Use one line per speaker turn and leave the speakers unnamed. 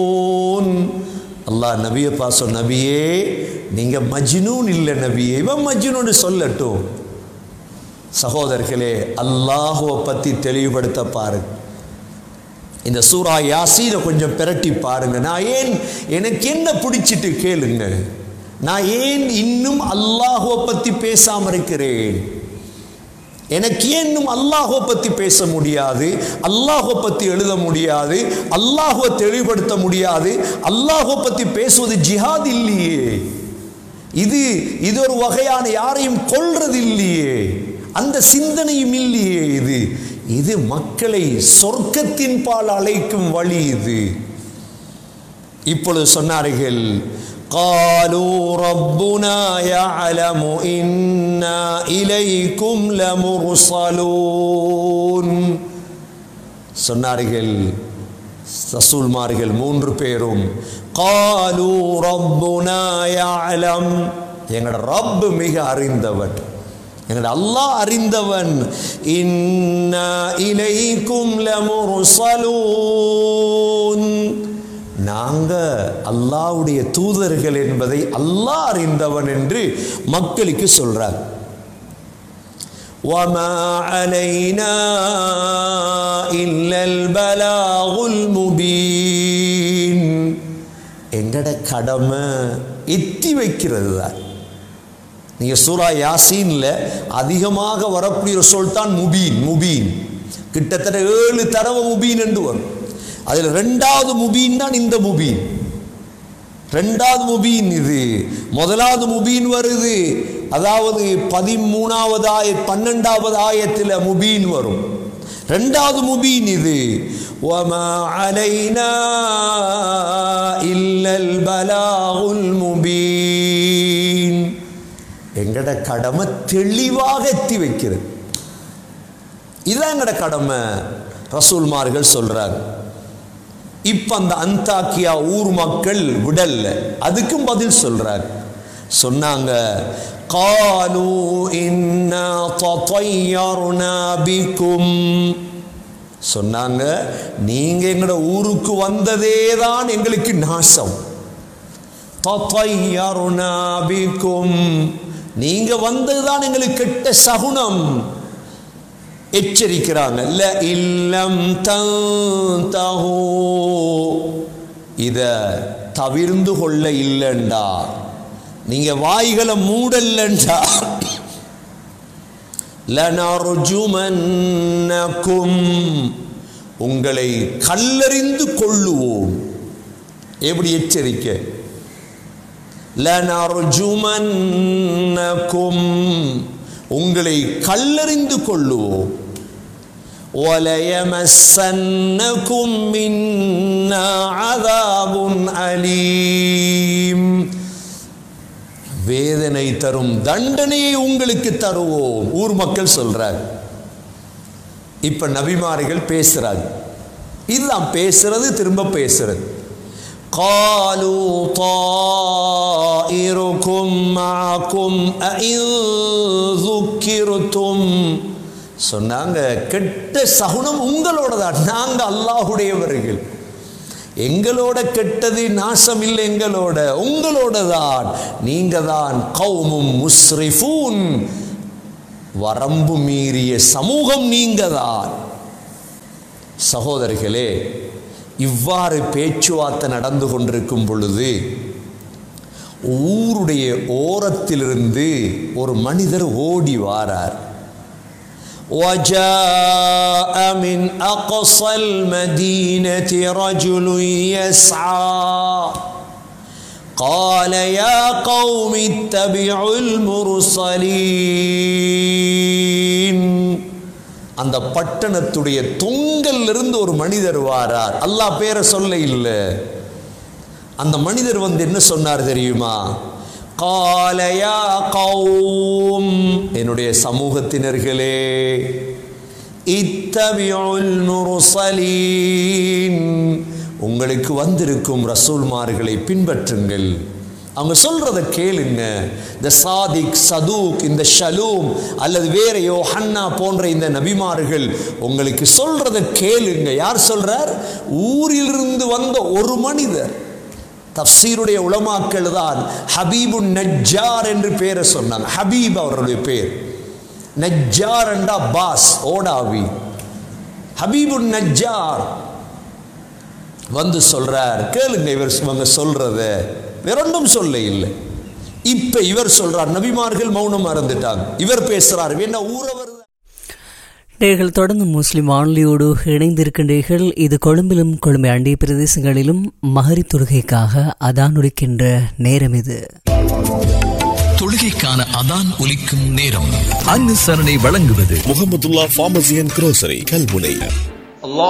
அல்லாஹ் நபியை பாசோ நபியே நீங்க மஜ்னூன் இல்லை நபியே இவன் மஜ்னூன்னு சொல்லட்டும் சகோதரர்களே அல்லாஹுவை பத்தி தெளிவுபடுத்த பாருங்க இந்த சூரா யாசீனை கொஞ்சம் பிரட்டி பாருங்க நான் ஏன் எனக்கு என்ன பிடிச்சிட்டு கேளுங்க நான் ஏன் இன்னும் அல்லாஹுவை பத்தி பேசாம இருக்கிறேன் எனக்கு ஏன் இன்னும் அல்லாஹுவை பத்தி பேச முடியாது அல்லாஹுவை பத்தி எழுத முடியாது அல்லாஹுவை தெளிவுபடுத்த முடியாது அல்லாஹுவை பத்தி பேசுவது ஜிஹாத் இல்லையே இது இது ஒரு வகையான யாரையும் கொல்றது இல்லையே அந்த சிந்தனையும் இல்லையே இது இது மக்களை சொர்க்கத்தின் பால் அழைக்கும் வழி இது இப்பொழுது சொன்னார்கள் قالوا ربنا يعلم إنا إليكم لمرسلون சொன்னார்கள் ரசூல்மார்கள் மூன்று பேரும் காலு ரப்புனா யாலம் எங்களோட ரப்பு மிக அறிந்தவன் எங்களோட அல்லாஹ் அறிந்தவன் இன்னா இலைக்கும் லமுர்சலூன் நாங்க அல்லாஹ்வுடைய தூதர்கள் என்பதை அல்லாஹ் அறிந்தவன் என்று மக்களுக்கு சொல்றார் وما علينا إلا البلاغ المبين எங்கட கடமை எத்தி வைக்கிறது தான் நீங்க சூரா யாசீன்ல அதிகமாக வரக்கூடிய ஒரு சொல் தான் முபீன் முபீன் கிட்டத்தட்ட ஏழு தடவை முபீன் என்று வரும் அதில் ரெண்டாவது முபீன் தான் இந்த முபீன் ரெண்டாவது முபீன் இது முதலாவது முபீன் வருது அதாவது பதிமூணாவது ஆய பன்னெண்டாவது ஆயத்தில் முபீன் வரும் ரெண்டாவது முபீன் இது وما علينا إلا البلاغ المبين எங்கட கடமை தெளிவாக எத்தி வைக்கிறது இதுதான் எங்கட கடமை ரசூல்மார்கள் சொல்றாங்க இப்ப அந்த அந்தாக்கியா ஊர் மக்கள் விடல்ல அதுக்கும் பதில் சொல்றாங்க சொன்னாங்க قالوا إنا تطيرنا بكم சொன்னாங்க நீங்க எங்களோட ஊருக்கு வந்ததே தான் எங்களுக்கு நாசம் தத்தையருனா பிக்கும் நீங்க வந்ததுதான் எங்களுக்கு கெட்ட சகுனம் எச்சரிக்கிறாங்க இல்ல இல்லம் தஹூ இத தவிர்ந்து கொள்ள இல்லைண்டா நீங்க வாய்களை மூடல்லண்டா லனர்ஜுமன்னக்கும் உங்களை கல்லறிந்து கொள்ளுவோம் எப்படி எச்சரிக்கை லனர்ஜுமன்னக்கும் உங்களை கல்லறிந்து கொள்ளுவோம் وَلَيَمَسَّنَّكُم مِّنَّا عَذَابٌ أَلِيمٌ வேதனை தரும் தண்டனையை உங்களுக்கு தருவோம் ஊர் மக்கள் சொல்றார் இப்ப நபிமார்கள் பேசுறாங்க இதுதான் பேசுறது திரும்ப பேசுறது قالوا طائركم معكم أئن ذكرتم சொன்னாங்க கெட்ட சகுனம் உங்களோட தான் நாங்க அல்லாஹுடையவர்கள் எங்களோட கெட்டது நாசம் இல்லை எங்களோட உங்களோட தான் நீங்க தான் கௌமும் முஸ்ரிஃபூன் வரம்பு மீறிய சமூகம் நீங்க தான் சகோதரர்களே இவ்வாறு பேச்சுவார்த்தை நடந்து கொண்டிருக்கும் பொழுது ஊருடைய ஓரத்திலிருந்து ஒரு மனிதர் ஓடி வாரார் وجاء من أقصى المدينة رجل يسعى قال يا قوم اتبعوا المرسلين அந்த பட்டணத்துடைய தொங்கல்ல இருந்து ஒரு மனிதர் வாரார் அல்லாஹ் பேரை சொல்ல இல்லை அந்த மனிதர் வந்து என்ன சொன்னார் தெரியுமா قال يا قوم என்னுடைய சமூகத்தினர்களே இத்தபியுல் முர்சலீன் உங்களுக்கு வந்திருக்கும் ரசூல்மார்களை பின்பற்றுங்கள் அவங்க சொல்றத கேளுங்க இந்த சாதிக் சதூக் இந்த ஷலூம் அல்லது வேற யோஹன்னா போன்ற இந்த நபிமார்கள் உங்களுக்கு சொல்றத கேளுங்க யார் சொல்றார் ஊரிலிருந்து வந்த ஒரு மனிதர் தப்சீருடைய உலமாக்கள் தான் ஹபீபு நஜ்ஜார் என்று பேரை சொன்னாங்க ஹபீப் அவருடைய பேர் நஜ்ஜார் என்றா பாஸ் ஓடாவி ஹபீபு நஜ்ஜார் வந்து சொல்றார் கேளுங்க இவர் இவங்க சொல்றத வேறொன்றும் சொல்ல இல்லை இப்ப இவர் சொல்றார் நபிமார்கள் மௌனம் மறந்துட்டாங்க இவர் பேசுறார் என்ன ஊரவர்
நேர்கள் தொடர்ந்து முஸ்லிம் வானொலியோடு இணைந்திருக்கின்றீர்கள் இது கொழும்பிலும் கொழும்பை அண்டிய பிரதேசங்களிலும் மகரி தொழுகைக்காக அதான் உடிக்கின்ற நேரம் இது
தொழுகைக்கான அதான் ஒலிக்கும் நேரம் அனுசரணை வழங்குவது
Mohamedulla pharmacy and grocery Kalmunai